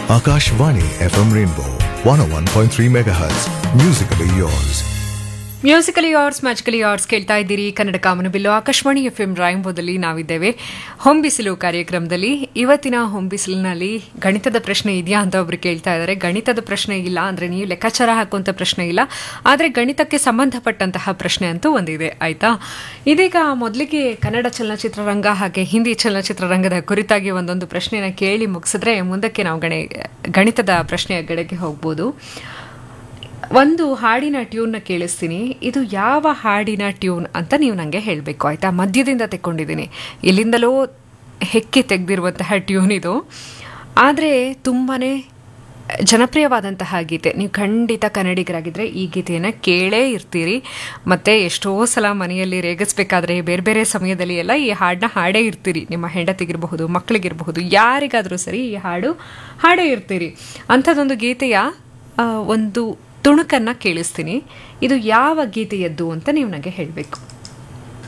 Akashvani FM Rainbow 101.3 MHz. Musically yours. Musically ours magically ours ಕೇಳ್ತಾ ಇದ್ದೀರಿ ಕನ್ನಡ ಕಾಮನಬಿಲ್ಲು Akashvani F M ರಾಯಂಬೋದಲ್ಲಿ ನಾವಿದ್ದೇವೆ ಹೊಂಬಿಸಿಲು ಕಾರ್ಯಕ್ರಮದಲ್ಲಿ ಇವತ್ತಿನ ಹೊಂಬಿಸಿಲಿನಲ್ಲಿ ಗಣಿತದ ಪ್ರಶ್ನೆ ಇದೆಯಾ ಅಂತ ಒಬ್ರು ಕೇಳ್ತಾ ಇದ್ದಾರೆ ಗಣಿತದ ಪ್ರಶ್ನೆ ಇಲ್ಲ ಅಂದ್ರೆ ನೀವು ಲೆಕ್ಕಾಚಾರ ಹಾಕುವಂತ ಪ್ರಶ್ನೆ ಇಲ್ಲ ಆದರೆ ಗಣಿತಕ್ಕೆ ಸಂಬಂಧಪಟ್ಟಂತಹ ಪ್ರಶ್ನೆ ಅಂತೂ ಒಂದಿದೆ ಆಯ್ತಾ ಇದೀಗ ಮೊದಲಿಗೆ ಕನ್ನಡ ಚಲನಚಿತ್ರರಂಗ ಹಾಗೆ ಹಿಂದಿ ಚಲನಚಿತ್ರರಂಗದ ಕುರಿತಾಗಿ ಒಂದೊಂದು ಪ್ರಶ್ನೆನ ಕೇಳಿ ಮುಗಿಸಿದ್ರೆ ಮುಂದಕ್ಕೆ ನಾವು ಗಣಿ ಗಣಿತದ ಪ್ರಶ್ನೆಯ ಕಡೆಗೆ ಹೋಗ್ಬೋದು ಒಂದು ಹಾಡಿನ ಟ್ಯೂನ್ನ ಕೇಳಿಸ್ತೀನಿ ಇದು ಯಾವ ಹಾಡಿನ ಟ್ಯೂನ್ ಅಂತ ನೀವು ನನಗೆ ಹೇಳಬೇಕು ಆಯಿತಾ ಮಧ್ಯದಿಂದ ತೆಕ್ಕೊಂಡಿದ್ದೀನಿ ಎಲ್ಲಿಂದಲೋ ಹೆಕ್ಕಿ ತೆಗೆದಿರುವಂತಹ ಟ್ಯೂನ್ ಇದು ಆದರೆ ತುಂಬಾ ಜನಪ್ರಿಯವಾದಂತಹ ಗೀತೆ ನೀವು ಖಂಡಿತ ಕನ್ನಡಿಗರಾಗಿದ್ದರೆ ಈ ಗೀತೆಯನ್ನು ಕೇಳೇ ಇರ್ತೀರಿ ಮತ್ತು ಎಷ್ಟೋ ಸಲ ಮನೆಯಲ್ಲಿ ರೇಗಿಸ್ಬೇಕಾದ್ರೆ ಬೇರೆ ಬೇರೆ ಸಮಯದಲ್ಲಿ ಎಲ್ಲ ಈ ಹಾಡನ್ನ ಹಾಡೇ ಇರ್ತೀರಿ ನಿಮ್ಮ ಹೆಂಡತಿಗಿರಬಹುದು ಮಕ್ಕಳಿಗಿರಬಹುದು ಯಾರಿಗಾದರೂ ಸರಿ ಈ ಹಾಡು ಹಾಡೇ ಇರ್ತೀರಿ ಅಂಥದ್ದೊಂದು ಗೀತೆಯ ಆ, ಒಂದು ತುಣುಕನ್ನು ಕೇಳಿಸ್ತೀನಿ ಇದು ಯಾವ ಗೀತೆಯದ್ದು ಅಂತ ನೀವು ನನಗೆ ಹೇಳಬೇಕು